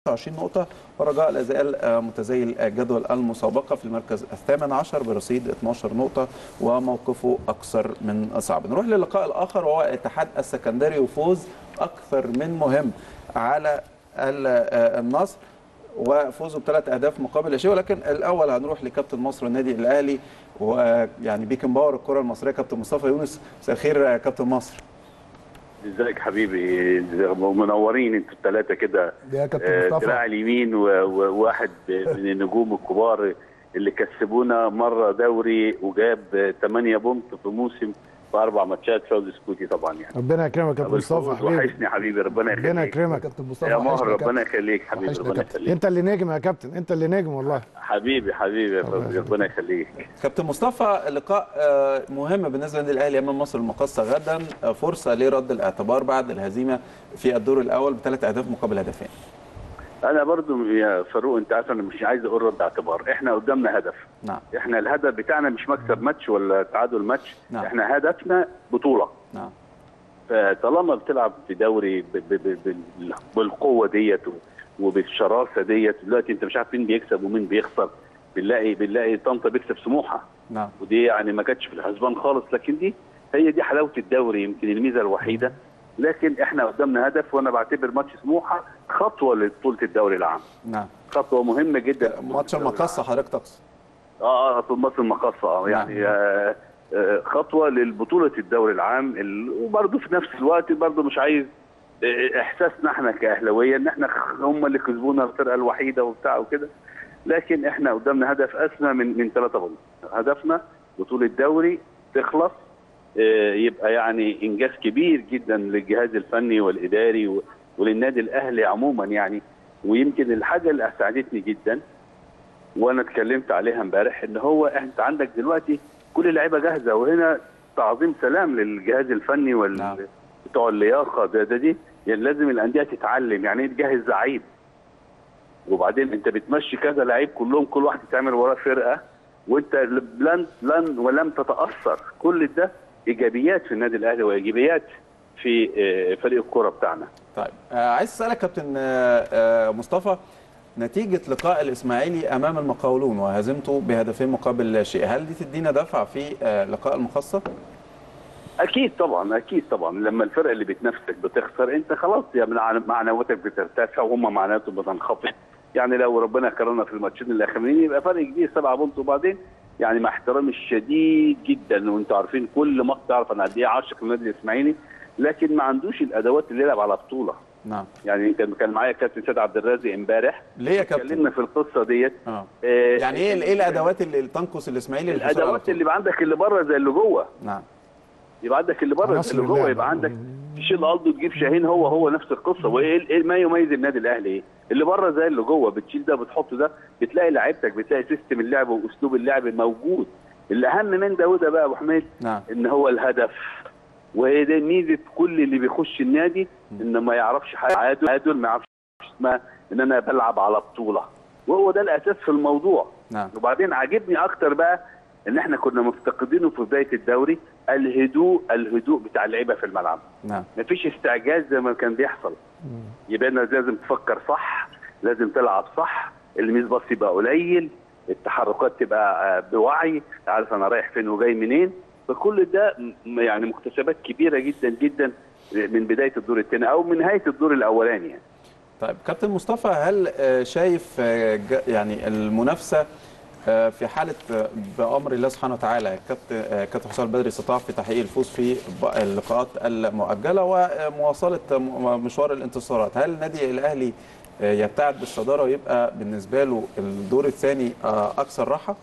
25 نقطة ورجاء لا زال متزيل جدول المسابقة في المركز الثامن عشر برصيد 12 نقطة وموقفه أكثر من صعب نروح للقاء الآخر وهو اتحاد السكندري وفوز أكثر من مهم على النصر وفوزه بثلاث اهداف مقابل لا شيء ولكن الاول هنروح لكابتن مصر والنادي الاهلي ويعني بيكن باور الكره المصريه كابتن مصطفى يونس مساء الخير كابتن مصر ازيك حبيبي منورين انتوا الثلاثه كده يا كابتن مصطفى دراع اليمين وواحد من النجوم الكبار اللي كسبونا مره دوري وجاب 8 بونت في موسم في اربع ماتشات فوز سكوتي طبعا يعني ربنا يكرمك يا كابتن مصطفى حبيبي وحشني حبيبي ربنا يخليك ربنا يكرمك كابتن مصطفى يا وحشني مهر يا كابتن. ربنا يخليك حبيبي وحشني يا ربنا كابتن. يخليك انت اللي نجم يا كابتن انت اللي نجم والله حبيبي حبيبي يا فوزي ربنا يخليك كابتن مصطفى لقاء آه، مهم بالنسبة للنادي الأهلي أمام مصر المقاصة غدا آه، فرصة لرد الاعتبار بعد الهزيمة في الدور الأول بثلاث أهداف مقابل هدفين انا برضو يا فاروق انت عارف انا مش عايز اقول رد اعتبار احنا قدامنا هدف نعم احنا الهدف بتاعنا مش مكسب ماتش ولا تعادل ماتش نعم. احنا هدفنا بطوله نعم فطالما بتلعب في دوري ب- ب- ب- بال- بالقوه ديت وبالشراسه ديت دلوقتي انت مش عارف مين بيكسب ومين بيخسر بنلاقي بنلاقي طنطا بيكسب سموحه نعم ودي يعني ما كانتش في الحسبان خالص لكن دي هي دي حلاوه الدوري يمكن الميزه الوحيده لكن احنا قدامنا هدف وانا بعتبر ماتش سموحه خطوه لبطوله الدوري العام نعم خطوه مهمه جدا ماتش المقاصة حضرتك تقصد اه اه في مصر المقاصه اه يعني آه آه خطوه للبطوله الدوري العام ال- وبرضه في نفس الوقت برضه مش عايز آه، احساسنا احنا كاهلاويه ان احنا خ- هم اللي كسبونا الفرقه الوحيده وبتاع وكده لكن احنا قدامنا هدف اسمى من من ثلاثه بونت هدفنا بطوله دوري تخلص آه، يبقى يعني انجاز كبير جدا للجهاز الفني والاداري و- وللنادي الاهلي عموما يعني ويمكن الحاجه اللي اسعدتني جدا وانا اتكلمت عليها امبارح ان هو انت عندك دلوقتي كل اللعيبه جاهزه وهنا تعظيم سلام للجهاز الفني وال نعم. بتوع اللياقه ده, ده دي يعني لازم الانديه تتعلم يعني ايه تجهز لعيب وبعدين انت بتمشي كذا لعيب كلهم كل واحد تعمل وراه فرقه وانت لن لن ولم تتاثر كل ده ايجابيات في النادي الاهلي وايجابيات في آه، فريق الكوره بتاعنا طيب آه، عايز اسالك كابتن آه، آه، مصطفى نتيجه لقاء الاسماعيلي امام المقاولون وهزيمته بهدفين مقابل لا شيء هل دي تدينا دفعه في آه، لقاء المخصص اكيد طبعا اكيد طبعا لما الفرقه اللي بتنافسك بتخسر انت خلاص يا معنى- معنوياتك بترتفع وهم معنوياتهم بتنخفض يعني لو ربنا كرمنا في الماتشين الاخرين يبقى فرق كبير سبعة بونت وبعدين يعني مع احترامي الشديد جدا وانتوا عارفين كل ماتش تعرف انا قد ايه عاشق النادي الاسماعيلي لكن ما عندوش الادوات اللي يلعب على بطوله نعم يعني كان كان معايا كابتن سيد عبد الرازق امبارح ليه يا كابتن اتكلمنا في القصه ديت اه آه، يعني ايه ايه الادوات اللي تنقص الاسماعيلي للحصول على الادوات البطولة؟ اللي يبقى عندك اللي بره زي اللي جوه نعم يبقى عندك اللي بره عناصر اللي جوه اللعب. يبقى عندك تشيل الدو تجيب شاهين هو هو نفس القصه وايه إيه ما يميز النادي الاهلي ايه؟ اللي بره زي اللي جوه بتشيل ده بتحط ده بتلاقي لعيبتك بتلاقي سيستم اللعب واسلوب اللعب موجود الاهم من ده وده بقى يا ابو حميد نعم ان هو الهدف وهي دي ميزه كل اللي بيخش النادي ان ما يعرفش حاجه عادل عادل ما يعرفش اسمها ان انا بلعب على بطوله وهو ده الاساس في الموضوع نعم وبعدين عاجبني اكتر بقى ان احنا كنا مفتقدينه في بدايه الدوري الهدوء الهدوء بتاع اللعيبه في الملعب نعم مفيش استعجال زي ما كان بيحصل يبقى إنك لازم تفكر صح لازم تلعب صح الميز باص يبقى قليل التحركات تبقى آه، بوعي عارف انا رايح فين وجاي منين فكل ده م- يعني مكتسبات كبيره جدا جدا من بدايه الدور الثاني او من نهايه الدور الاولاني يعني. طيب كابتن مصطفى هل آه، شايف آه، ج- يعني المنافسه آه، في حاله آه، بامر الله سبحانه وتعالى كابتن آه، كابتن حسام البدري استطاع في تحقيق الفوز في ب- اللقاءات المؤجله ومواصله م- مشوار الانتصارات هل النادي الاهلي آه، يبتعد بالصداره ويبقى بالنسبه له الدور الثاني آه، اكثر راحه؟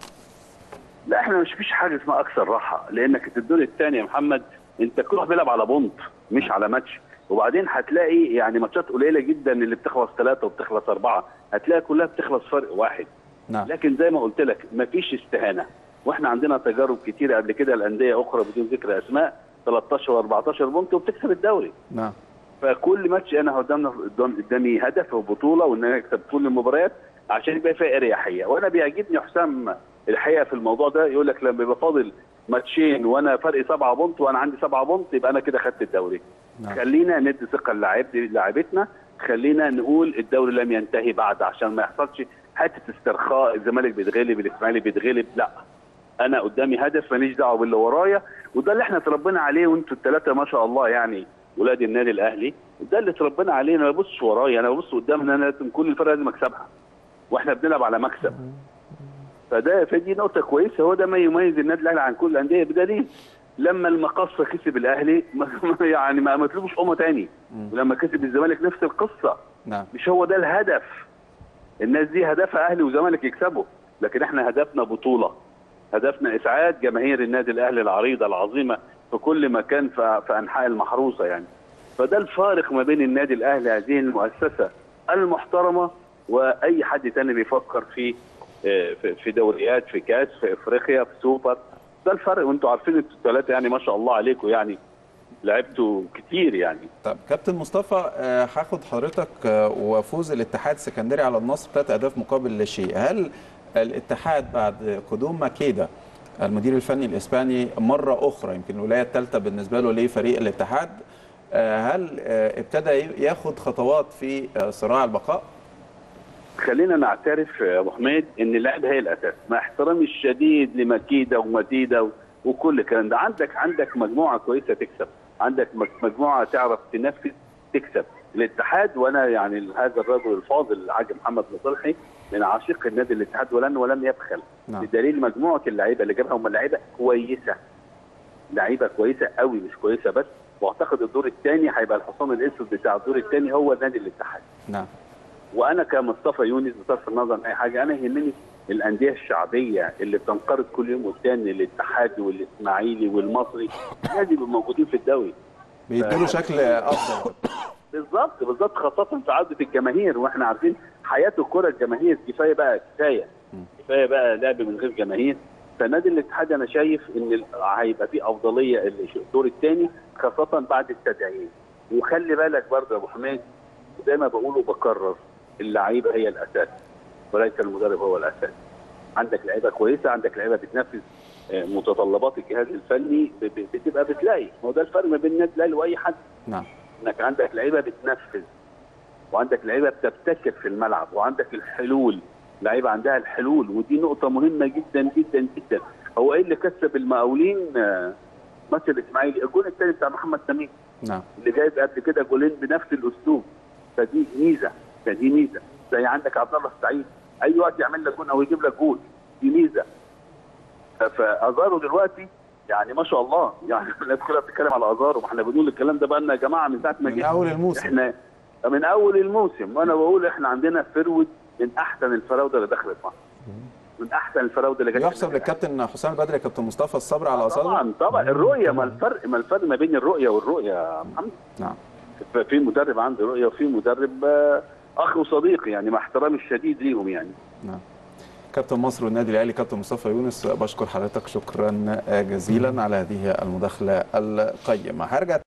لا احنا مش فيش حاجه اسمها اكثر راحه لانك في الدور الثاني يا محمد انت كل واحد بيلعب على بونت مش على ماتش وبعدين هتلاقي يعني ماتشات قليله جدا اللي بتخلص ثلاثه وبتخلص اربعه هتلاقي كلها بتخلص فرق واحد نعم لكن زي ما قلت لك مفيش استهانه واحنا عندنا تجارب كتيره قبل كده الانديه اخرى بدون ذكر اسماء 13 و14 بونت وبتكسب الدوري نعم فكل ماتش انا قدامنا قدام قدامي هدف وبطوله وان انا اكسب كل المباريات عشان يبقى فيها اريحيه وانا بيعجبني حسام الحقيقه في الموضوع ده يقول لك لما يبقى فاضل ماتشين وانا فرق سبعه بونت وانا عندي سبعه بونت يبقى انا كده خدت الدوري نعم خلينا ندي ثقه للاعب لاعبتنا خلينا نقول الدوري لم ينتهي بعد عشان ما يحصلش حته استرخاء الزمالك بيتغلب الاسماعيلي بيتغلب لا انا قدامي هدف ماليش دعوه باللي ورايا وده اللي احنا اتربينا عليه وانتوا الثلاثه ما شاء الله يعني ولاد النادي الاهلي ده اللي اتربينا عليه انا ما ببصش ورايا انا ببص قدام ان انا لازم كل الفرق لازم اكسبها واحنا بنلعب على مكسب فده فدي نقطه كويسه هو ده ما يميز النادي الاهلي عن كل الانديه بدليل لما المقصه كسب الاهلي ما- يعني ما مطلوبش قومه تاني ولما كسب الزمالك نفس القصه نعم مش هو ده الهدف الناس دي هدفها اهلي وزمالك يكسبوا لكن احنا هدفنا بطوله هدفنا اسعاد جماهير النادي الاهلي العريضه العظيمه في كل مكان في في انحاء المحروسه يعني فده الفارق ما بين النادي الاهلي هذه المؤسسه المحترمه واي حد تاني بيفكر في آه، في- في دوريات في كاس في افريقيا في سوبر ده الفرق وانتوا عارفين انتوا الثلاثه يعني ما شاء الله عليكم يعني لعبتوا كتير يعني طب كابتن مصطفى آه، هاخد حضرتك آه، وفوز الاتحاد السكندري على النصر ثلاث اهداف مقابل لا شيء هل الاتحاد بعد قدوم ماكيدا المدير الفني الاسباني مره اخرى يمكن الولايه الثالثه بالنسبه له لفريق الاتحاد آه، هل آه، ابتدى ياخد خطوات في آه، صراع البقاء؟ خلينا نعترف يا ابو حميد ان اللعب هي الاساس مع احترامي الشديد لمكيده ومتيده و- وكل الكلام ده عندك عندك مجموعه كويسه تكسب عندك مج- مجموعه تعرف تنفذ تكسب الاتحاد وانا يعني هذا الرجل الفاضل الحاج محمد مصلحي من عاشق النادي الاتحاد ولن ولم يبخل نعم. بدليل مجموعه اللعيبه اللي جابها هم لعيبه كويسه لعيبه كويسه قوي مش كويسه بس واعتقد الدور الثاني هيبقى الحصان الاسود بتاع الدور الثاني هو نادي الاتحاد نعم وانا كمصطفى يونس بصرف النظر عن اي حاجه انا يهمني الانديه الشعبيه اللي بتنقرض كل يوم والتاني الاتحاد والاسماعيلي والمصري لازم يبقوا موجودين في الدوري بيديله شكل افضل بالظبط بالظبط خاصه في عوده الجماهير واحنا عارفين حياه الكره الجماهير كفايه بقى كفايه كفايه بقى لعب من غير جماهير فنادي الاتحاد انا شايف ان ال- هيبقى فيه افضليه الش- الدور الثاني خاصه بعد التدعيم وخلي بالك برضه يا ابو حميد زي ما بقول وبكرر اللعيبه هي الاساس وليس المدرب هو الاساس عندك لعيبه كويسه عندك لعيبه بتنفذ آه، متطلبات الجهاز الفني ب- ب- بتبقى بتلاقي هو ده الفرق ما بين النادي الاهلي واي حد نعم انك عندك لعيبه بتنفذ وعندك لعيبه بتبتكر في الملعب وعندك الحلول لعيبه عندها الحلول ودي نقطه مهمه جدا جدا جدا هو ايه اللي كسب المقاولين آه، ماتش الاسماعيلي الجول الثاني بتاع محمد سمير نعم اللي جايب قبل كده جولين بنفس الاسلوب فدي ميزه فدي ميزه زي عندك عبد الله السعيد اي وقت يعمل لك جول او يجيب لك جول دي ميزه ف- فازارو دلوقتي يعني ما شاء الله يعني الناس كلها بتتكلم على ازارو ما احنا بنقول الكلام ده بقى لنا يا جماعه من ساعه ما من جه اول الموسم احنا من اول الموسم وانا بقول احنا عندنا فرود من احسن الفراوده اللي دخلت مصر من احسن الفراوده اللي جت يحسب للكابتن حسام البدري كابتن مصطفى الصبر على اصابه طبعا طبعا الرؤيه ما الفرق ما الفرق ما بين الرؤيه والرؤيه يا محمد نعم في مدرب عنده رؤيه وفي مدرب آه، اخ وصديق يعني مع احترامي الشديد ليهم يعني نعم كابتن مصر والنادي الاهلي كابتن مصطفى يونس بشكر حضرتك شكرا جزيلا على هذه المداخله القيمه هرجع